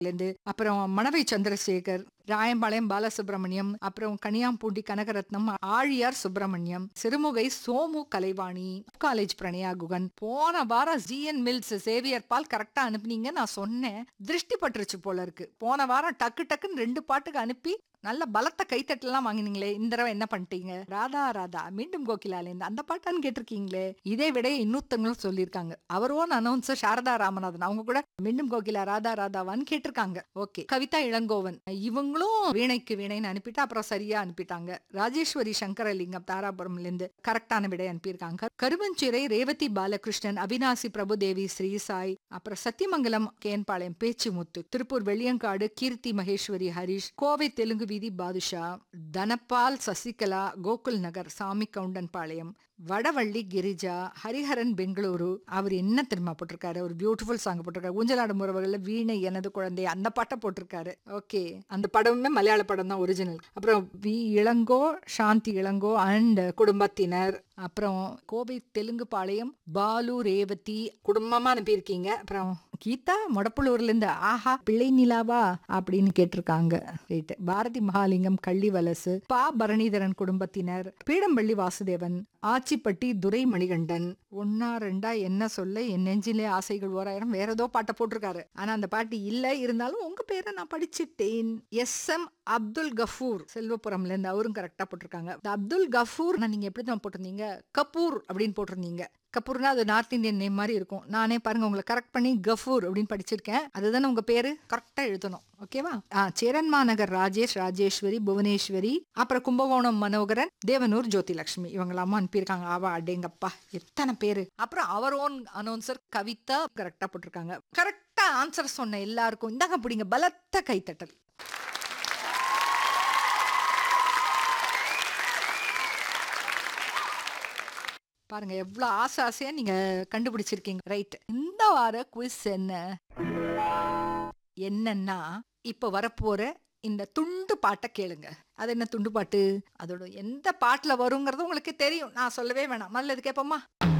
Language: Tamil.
இருந்து அப்புறம் மணவை சந்திரசேகர் ராயம்பாளையம் பாலசுப்ரமணியம் அப்புறம் கனியாம்பூண்டி கனகரத்னம் ஆழியார் சுப்பிரமணியம் சிறுமுகை சோமு கலைவாணி காலேஜ் பிரணயா குகன் போன வாரம் ஜிஎன் மில்ஸ் சேவியர் பால் கரெக்டா அனுப்புனீங்க நான் சொன்னேன் திருஷ்டி பட்டுருச்சு போல இருக்கு போன வாரம் டக்கு டக்குன்னு ரெண்டு பாட்டுக்கு அனுப்பி நல்ல பலத்த கைத்தட்டலாம் வாங்கினீங்களே இந்த தடவை என்ன பண்ணிட்டீங்க ராதா ராதா மீண்டும் கோகிலாலேந்து அந்த பாட்டான்னு கேட்டிருக்கீங்களே இதே விட இன்னொருத்தங்களும் சொல்லியிருக்காங்க அவரோன் அனௌன்சர் சாரதா ராமநாதன் அவங்க கூட மீண்டும் கோகிலா ராதா ராதாவான்னு கேட்டிருக்காங்க ஓகே கவிதா இளங்கோவன் இவங்களும் வீணைக்கு வீணைன்னு அனுப்பிட்டு அப்புறம் சரியா அனுப்பிட்டாங்க ராஜேஸ்வரி சங்கரலிங்கம் தாராபுரம்ல இருந்து கரெக்டான விடை அனுப்பியிருக்காங்க கருவஞ்சிறை ரேவதி பாலகிருஷ்ணன் அவினாசி பிரபுதேவி ஸ்ரீசாய் அப்புறம் சத்தியமங்கலம் கேன்பாளையம் பேச்சுமுத்து திருப்பூர் வெள்ளியங்காடு கீர்த்தி மகேஸ்வரி ஹரிஷ் கோவை தெலுங்கு வீதி பாதுஷா தனபால் சசிகலா கோகுல் நகர் சாமி கவுண்டன் பாளையம் வடவள்ளி கிரிஜா ஹரிஹரன் பெங்களூரு அவர் என்ன தெரியுமா போட்டிருக்காரு ஒரு பியூட்டிஃபுல் சாங் போட்டிருக்காரு ஊஞ்சலாடும் உறவுகள்ல வீணை எனது குழந்தை அந்த பாட்டை போட்டிருக்காரு ஓகே அந்த படமுமே மலையாள படம் தான் ஒரிஜினல் அப்புறம் வி இளங்கோ சாந்தி இளங்கோ அண்ட் குடும்பத்தினர் அப்புறம் கோவை தெலுங்கு பாளையம் பாலு ரேவதி குடும்பமா அனுப்பியிருக்கீங்க அப்புறம் கீதா மொடப்புளூர்ல இருந்து ஆஹா பிள்ளை நிலாவா அப்படின்னு கேட்டிருக்காங்க ரைட் பாரதி மகாலிங்கம் கள்ளிவலசு பா பரணிதரன் குடும்பத்தினர் பீடம்பள்ளி வாசுதேவன் ஆச்சிப்பட்டி துரை மணிகண்டன் ஒன்னா ரெண்டா என்ன சொல்ல என் நெஞ்சிலே ஆசைகள் ஓராயிரம் வேற ஏதோ பாட்டை போட்டிருக்காரு ஆனா அந்த பாட்டு இல்ல இருந்தாலும் உங்க பேரை நான் படிச்சுட்டேன் எஸ் எம் அப்துல் கஃபூர் செல்வபுரம்ல இருந்து அவரும் கரெக்டா போட்டிருக்காங்க இந்த அப்துல் கஃபூர் நீங்க எப்படி தான் போட்டிருந்தீங்க கபூர் அப்படின்னு போட்டிருந்தீங்க கபூர்னா அது நார்த் இந்தியன் நேம் மாதிரி இருக்கும் நானே பாருங்க உங்களை கரெக்ட் பண்ணி கஃபூர் அப்படின்னு படிச்சிருக்கேன் அதுதானே உங்க பேரு கரெக்டா எழுதணும் ஓகேவா ஆ சேரன்மா நகர் ராஜேஷ் ராஜேஸ்வரி புவனேஸ்வரி அப்புறம் கும்பகோணம் மனோகரன் தேவனூர் ஜோதிலட்சுமி இவங்களாமா அனுப்பியிருக்காங்க ஆவா அடேங்கப்பா எத்தனை பேரு அப்புறம் அவர் ஓன் அனௌன்சர் கவிதா கரெக்டா போட்டிருக்காங்க கரெக்டா ஆன்சர் சொன்ன எல்லாருக்கும் இந்தாங்க பிடிங்க பலத்த கைத்தட்டல் பாருங்க எவ்வளவு ஆசை ஆசையா நீங்க கண்டுபிடிச்சிருக்கீங்க ரைட் இந்த வார குவிஸ் என்ன என்னன்னா இப்ப வரப்போற இந்த துண்டு பாட்டை கேளுங்க அது என்ன துண்டு பாட்டு அதோட எந்த பாட்டுல வருங்கிறது உங்களுக்கு தெரியும் நான் சொல்லவே வேணாம் முதல்ல இது கேட்போமா